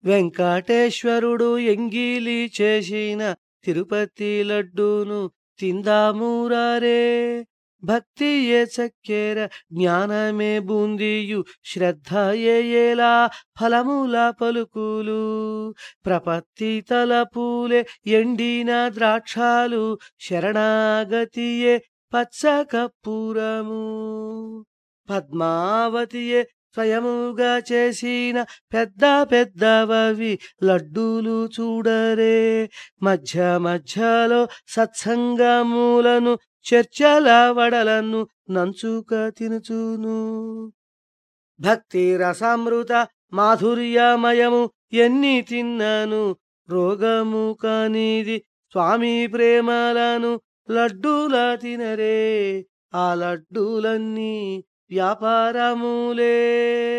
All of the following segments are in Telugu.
వెంకటేశ్వరుడు ఎంగిలి చేసిన తిరుపతి లడ్డూను తిందామూరారే భక్తియే చక్కెర జ్ఞానమే బూందియు శ్రద్ధయే ఎలా ఫలముల పలుకులు ప్రపత్తి తలపూలే ఎండిన ద్రాక్షాలు శరణాగతియే పచ్చ కప్పురము పద్మావతియే స్వయముగా చేసిన పెద్ద పెద్దవవి లడ్డూలు చూడరే మధ్య మధ్యలో సత్సంగములను చర్చల వడలను నంచుక తినుచును భక్తి రసామృత మాధుర్యమయము ఎన్ని తిన్నను రోగము కానిది స్వామి ప్రేమలను లడ్డూల తినరే ఆ లడ్డూలన్నీ వ్యాపారములే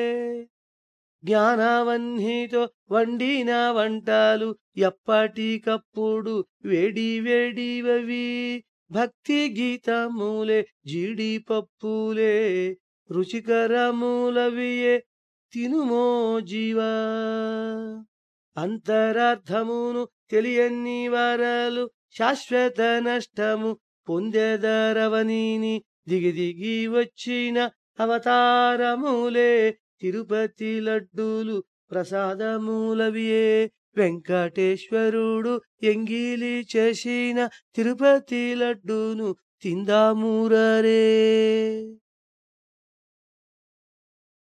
జ్ఞానవన్నితో వండిన వంటలు ఎప్పటికప్పుడు వేడి వేడివవి భక్తి గీతములే జీడిపప్పులే రుచికరములవియే తినుమో జీవా అంతరార్థమును తెలియని వరలు శాశ్వత నష్టము పొందెదరవనీని దిగి దిగి వచ్చిన అవతారములే తిరుపతి లడ్డూలు ప్రసాదములవియే వెంకటేశ్వరుడు ఎంగిలి చేసిన తిరుపతి లడ్డూను తిందామూరరే